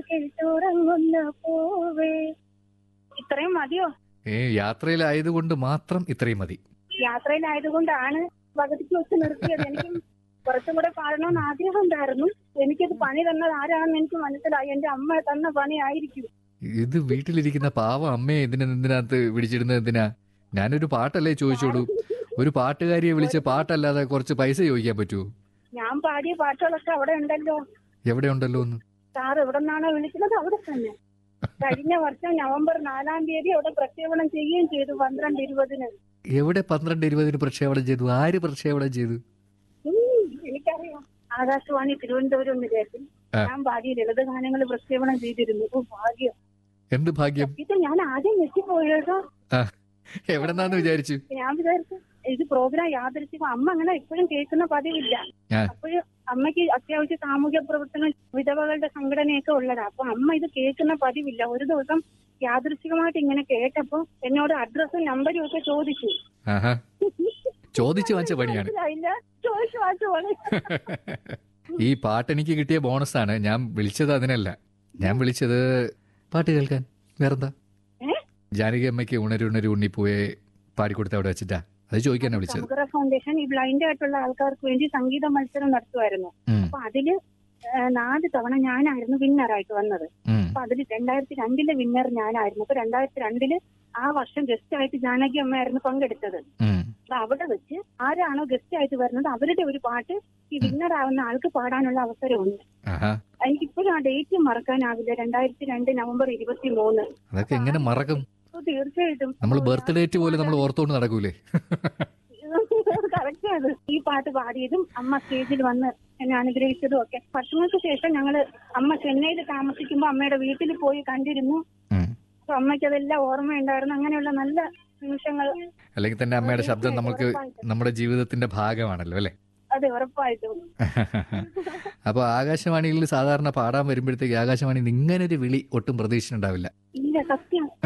കേട്ടുറങ്ങുന്ന പൂവേ ഇത്രയും മതിയോ ഏ യാത്രയിലായതുകൊണ്ട് മാത്രം ഇത്രയും മതി യാത്രയിലായതുകൊണ്ടാണ് പകുതിക്ക് വെച്ച് നിർത്തിയത് എനിക്ക് കുറച്ചും കൂടെ പാടണമെന്ന് ആഗ്രഹം ഉണ്ടായിരുന്നു എനിക്കത് പണി തന്നത് ആരാണെന്ന് എനിക്ക് മനസ്സിലായി എന്റെ അമ്മ തന്ന പണി ആയിരിക്കും ഇത് വീട്ടിലിരിക്കുന്ന പാവ അമ്മയെ ഇതിനെ എന്തിനകത്ത് പിടിച്ചിടുന്നത് എന്തിനാ ഞാനൊരു പാട്ടല്ലേ ചോദിച്ചോളൂ ഒരു പാട്ടുകാരിയെ വിളിച്ച് പാട്ടല്ലാതെ കുറച്ച് പൈസ ചോദിക്കാൻ പറ്റുമോ ഞാൻ പാടിയ പാട്ടുകളൊക്കെ അവിടെ ഉണ്ടല്ലോ എവിടെ ഉണ്ടല്ലോ എന്ന് സാർ എവിടെ നിന്നാണോ വിളിക്കുന്നത് അവിടെ തന്നെ കഴിഞ്ഞ വർഷം നവംബർ നാലാം തീയതി അവിടെ പ്രക്ഷേപണം ചെയ്യുകയും ചെയ്തു പന്ത്രണ്ട് ഇരുപതിന് എവിടെ പന്ത്രണ്ട് ഇരുപതിന് പ്രക്ഷേപണം ചെയ്തു ആര് പ്രക്ഷേപണം ചെയ്തു ഉം, എനിക്കറിയാം ആകാശവാണി തിരുവനന്തപുരം നിലയത്തിൽ ആ. ഞാൻ പാടിയ ലളിതഗാനങ്ങൾ പ്രക്ഷേപണം ചെയ്തിരുന്നു ഓ ഭാഗ്യം എന്ത് ഭാഗ്യം ഇത് ഞാൻ ആദ്യം ഞെട്ടിപ്പോയേട്ടോ എവിടെന്നാന്ന് വിചാരിച്ചു ഞാൻ വിചാരിച്ചു ഇത് പ്രോഗ്രാം യാദൃശ്യം അമ്മ അങ്ങനെ എപ്പോഴും കേൾക്കുന്ന പതിവില്ല ആ. അപ്പോഴും അമ്മയ്ക്ക് അത്യാവശ്യം സാമൂഹ്യ പ്രവർത്തനം വിധവകളുടെ സംഘടനയൊക്കെ ഉള്ളതാ അപ്പൊ അമ്മ ഇത് കേൾക്കുന്ന പതിവില്ല ഒരു ദിവസം യാദൃശികമായിട്ട് ഇങ്ങനെ കേട്ടപ്പോ എന്നോട് അഡ്രസ്സും നമ്പരും ഒക്കെ ചോദിച്ചു ആഹാ ചോദിച്ചു വാങ്ങിച്ച പണിയാണ് മനസ്സിലായില്ല ചോദിച്ചു വാങ്ങിച്ച പണി ഈ പാട്ട് എനിക്ക് കിട്ടിയ ബോണസാണ് ഞാൻ വിളിച്ചത് അതിനല്ല ഞാൻ വിളിച്ചത് പാട്ട് കേൾക്കാൻ വേറെന്താ ഏ? ജാനകി അമ്മയ്ക്ക് ഉണരുണരു ഉണ്ണിപ്പൂയെ പാടിക്കൊടുത്ത അവിടെ വെച്ചിട്ടാ അത് ചോദിക്കാനാ വിളിച്ചത് സമുദ്ര ഫൗണ്ടേഷൻ ഈ ബ്ലൈൻഡ് ആയിട്ടുള്ള ആൾക്കാർക്ക് വേണ്ടി സംഗീത മത്സരം നടത്തുമായിരുന്നു ഉം, അപ്പൊ അതില് ആ, നാല് തവണ ഞാനായിരുന്നു വിന്നറായിട്ട് വന്നത് ഉം, അപ്പൊ അതിൽ രണ്ടായിരത്തി രണ്ടിലെ വിന്നർ ഞാനായിരുന്നു അപ്പൊ രണ്ടായിരത്തി രണ്ടില് ആ വർഷം ഗസ്റ്റ് ആയിട്ട് ജാനകി അമ്മയായിരുന്നു പങ്കെടുത്തത് ഉം. അപ്പൊ അവിടെ വെച്ച് ആരാണോ ഗസ്റ്റ് ആയിട്ട് വരുന്നത് അവരുടെ ഒരു പാട്ട് ഈ വിന്നർ ആവുന്ന ആൾക്ക് പാടാനുള്ള അവസരമുണ്ട് ആഹാ എനിക്കിപ്പോഴും ആ ഡേറ്റ് മറക്കാനാവില്ല രണ്ടായിരത്തി രണ്ട് നവംബർ ഇരുപത്തി മൂന്ന് അതൊക്കെ എങ്ങനെ മറക്കും അപ്പൊ തീർച്ചയായിട്ടും നമ്മൾ ബർത്ത് ഡേറ്റ് പോലെ നമ്മൾ ഓർത്തോണ്ട് നടക്കൂലേ കറക്റ്റ് അത് ഈ പാട്ട് പാടിയതും അമ്മ സ്റ്റേജിൽ വന്ന് എന്നെ അനുഗ്രഹിച്ചതും ഒക്കെ വർഷങ്ങൾക്ക് ശേഷം ഞങ്ങള് അമ്മ ചെന്നൈയിൽ താമസിക്കുമ്പോ അമ്മയുടെ വീട്ടിൽ പോയി കണ്ടിരുന്നു ഉം. അപ്പൊ അമ്മയ്ക്ക് അതെല്ലാം ഓർമ്മയുണ്ടായിരുന്നു അങ്ങനെയുള്ള നല്ല നിമിഷങ്ങൾ അല്ലെങ്കിൽ തന്നെ അമ്മയുടെ ശബ്ദം നമുക്ക് നമ്മുടെ ജീവിതത്തിന്റെ ഭാഗമാണല്ലോ അല്ലെ അതെ ഉറപ്പായിട്ടും അപ്പൊ ആകാശവാണിയിൽ സാധാരണ പാടാൻ വരുമ്പോഴത്തേക്ക് ആകാശവാണി ഇങ്ങനെ ഒരു വിളി ഒട്ടും പ്രതീക്ഷിച്ചിട്ടുണ്ടാവില്ല ഇല്ല സത്യം